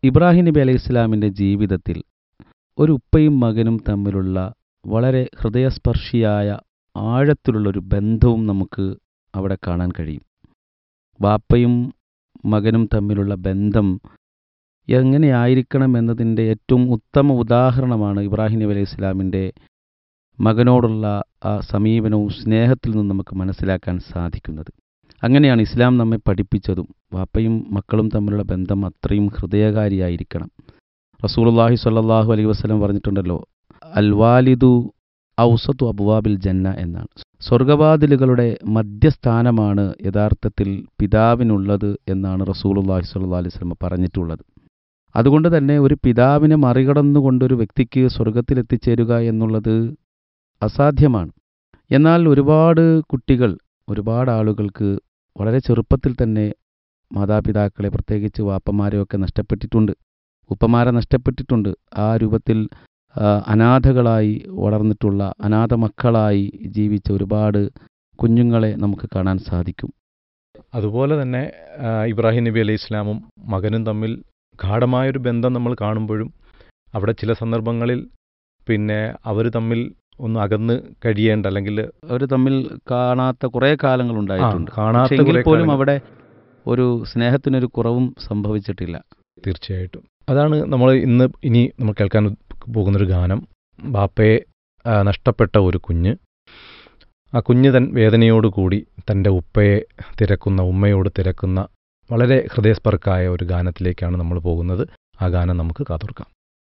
ഇബ്രാഹിം നബി അലൈഹി ഇസ്ലാമിൻ്റെ ജീവിതത്തിൽ ഒരു ഉപ്പയും മകനും തമ്മിലുള്ള വളരെ ഹൃദയസ്പർശിയായ ആഴത്തിലുള്ളൊരു ബന്ധവും നമുക്ക് അവിടെ കാണാൻ കഴിയും വാപ്പയും മകനും തമ്മിലുള്ള ബന്ധം എങ്ങനെയായിരിക്കണം എന്നതിൻ്റെ ഏറ്റവും ഉത്തമ ഉദാഹരണമാണ് ഇബ്രാഹിം നബി അലൈഹി ഇസ്ലാമിൻ്റെ മകനോടുള്ള ആ സമീപനവും സ്നേഹത്തിൽ നിന്ന് നമുക്ക് മനസ്സിലാക്കാൻ സാധിക്കുന്നത് അങ്ങനെയാണ് ഇസ്ലാം നമ്മെ പഠിപ്പിച്ചതും വാപ്പയും മക്കളും തമ്മിലുള്ള ബന്ധം അത്രയും ഹൃദയകാരിയായിരിക്കണം റസൂലുള്ളാഹി സ്വല്ലല്ലാഹു അലൈഹി വസല്ലം പറഞ്ഞിട്ടുണ്ടല്ലോ അൽ വാലിദു ഔസത്തു അബുവാബിൽ ജന്ന എന്നാണ് സ്വർഗവാതിലുകളുടെ മധ്യസ്ഥാനമാണ് യഥാർത്ഥത്തിൽ പിതാവിനുള്ളത് എന്നാണ് റസൂലുള്ളാഹി സ്വല്ലല്ലാഹു അലൈഹി വസല്ലം പറഞ്ഞിട്ടുള്ളത് അതുകൊണ്ട് തന്നെ ഒരു പിതാവിനെ മറികടന്നുകൊണ്ടൊരു വ്യക്തിക്ക് സ്വർഗത്തിലെത്തിച്ചേരുക എന്നുള്ളത് അസാധ്യമാണ് എന്നാൽ ഒരുപാട് കുട്ടികൾ ഒരുപാട് ആളുകൾക്ക് വളരെ ചെറുപ്പത്തിൽ തന്നെ മാതാപിതാക്കളെ പ്രത്യേകിച്ച് വാപ്പമാരെയൊക്കെ നഷ്ടപ്പെട്ടിട്ടുണ്ട് ഉപ്പമാരെ നഷ്ടപ്പെട്ടിട്ടുണ്ട് ആ രൂപത്തിൽ ആ, അനാഥകളായി വളർന്നിട്ടുള്ള അനാഥ മക്കളായി ജീവിച്ച ഒരുപാട് കുഞ്ഞുങ്ങളെ നമുക്ക് കാണാൻ സാധിക്കും അതുപോലെ തന്നെ ആ, ഇബ്രാഹിം നബി അലൈഹി ഇസ്ലാമും മകനും തമ്മിൽ ഗാഠമായൊരു ബന്ധം നമ്മൾ കാണുമ്പോഴും അവിടെ ചില സന്ദർഭങ്ങളിൽ പിന്നെ അവർ തമ്മിൽ ഒന്ന് അകന്ന് കഴിയേണ്ട അല്ലെങ്കിൽ അവർ തമ്മിൽ കാണാത്ത കുറേ കാലങ്ങളുണ്ടായിട്ടുണ്ട് ആ, കാണാത്ത പക്ഷേ എങ്കിൽ കുറേ പോലും കാലങ്ങൾ. അവിടെ ഒരു സ്നേഹത്തിനൊരു കുറവും സംഭവിച്ചിട്ടില്ല തീർച്ചയായിട്ടും അതാണ് നമ്മൾ ഇന്ന് ഇനി നമ്മൾ കേൾക്കാൻ പോകുന്നൊരു ഗാനം ബാപ്പയെ ആ, നഷ്ടപ്പെട്ട ഒരു കുഞ്ഞ് ആ കുഞ്ഞ് തൻ വേദനയോടുകൂടി തൻ്റെ ഉപ്പയെ തിരക്കുന്ന ഉമ്മയോട് തിരക്കുന്ന വളരെ ഹൃദയസ്പർക്കായ ഒരു ഗാനത്തിലേക്കാണ് നമ്മൾ പോകുന്നത് ആ ഗാനം നമുക്ക് കാതോർക്കാം